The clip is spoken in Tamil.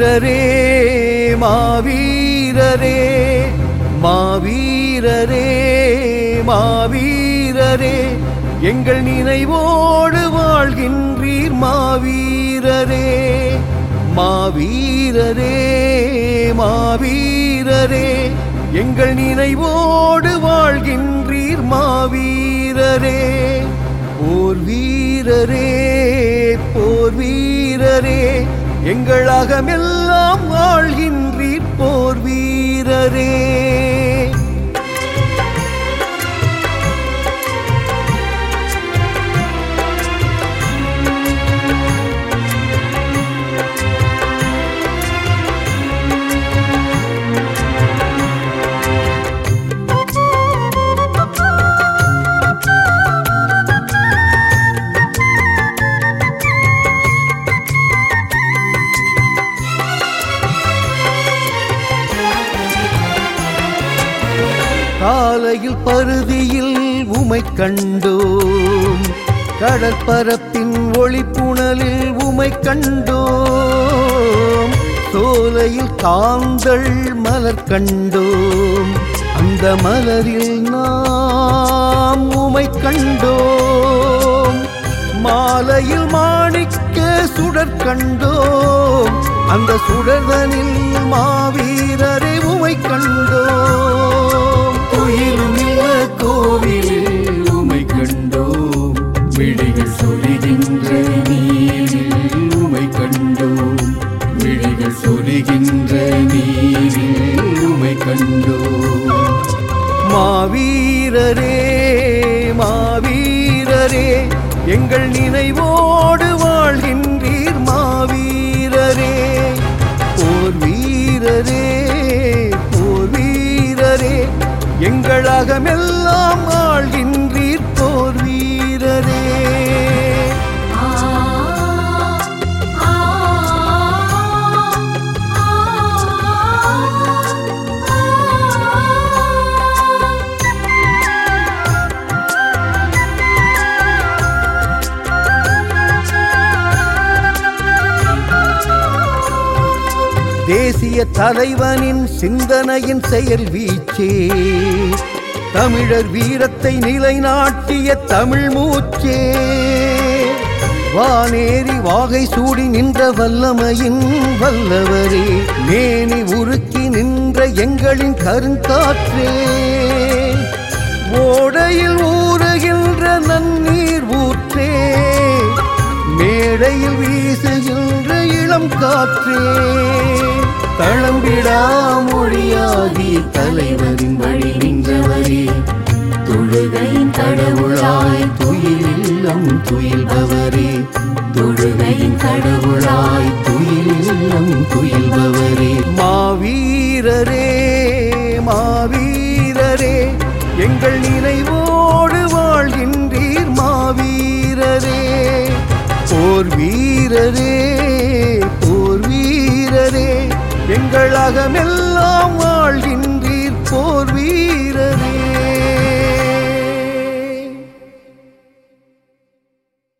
மாவீரரே மாவீரரே மாவீரரே மாவீரரே எங்கள் நினைவோடு வாழ்கின்றீர் மாவீரரே மாவீரரே மாவீரரே எங்கள் நினைவோடு வாழ்கின்றீர் மாவீரரே போர் வீரரே போர் வீரரே எங்கள் அகமெல்லாம் வாழ்கின்றீர் போர் வீரரே காலையில் பருதியில் உமை கண்டோம் கடற்பரப்பின் ஒளிப்புணலில் உமை கண்டோம் சோலையில் காந்தள் மலர் கண்டோம் அந்த மலரில் நாம் உமை கண்டோம் மாலையில் மாணிக்க சுடர் கண்டோம் அந்த சுடர்தனில் மாவீரரை உமை கண்டோம் துயிலும் இல்ல கோவிலில் உமை கண்டோம் விழிகள் சொரிகின்ற நீரில் உமை கண்டோம் விழிகள் சொரிகின்ற நீரில் உமை கண்டோம் மாவீரரே மாவீரரே எங்கள் நினைவோடு வாழ்கின்றீர் மாவீரரே போர் வீரரே போர் வீரரே எங்கள் அகமெல்லாம் வாழ்கின்றீர் போர் வீரரே ஆ ஆ ஆ தேசிய தலைவனின் சிந்தனையின் செயல் வீச்சே தமிழர் வீரத்தை நிலைநாட்டிய தமிழ் மூச்சே வானேறி வாகை சூடி நின்ற வல்லமையின் வல்லவரே மேனி உருக்கி நின்ற எங்களின் கருங்காற்றே ஓடையில் ஊறுகின்ற நன்னீர் ஊற்றே மேடையில் வீசுகின்ற இளம் காற்றே தளம்பிடா மொழியாகி தலைவரின் வழி நின்றவரே தொழுகையின் கடவுளாய் துயிலில்லம் துயில்பவரே தொழுகையின் கடவுளாய் துயிலில்லம் துயில்பவரே மாவீரரே மாவீரரே எங்கள் நினைவோடு வாழ்கின்றீர் மாவீரரே போர் வீரரே போர் வீரரே எங்கள் அகமெல்லாம்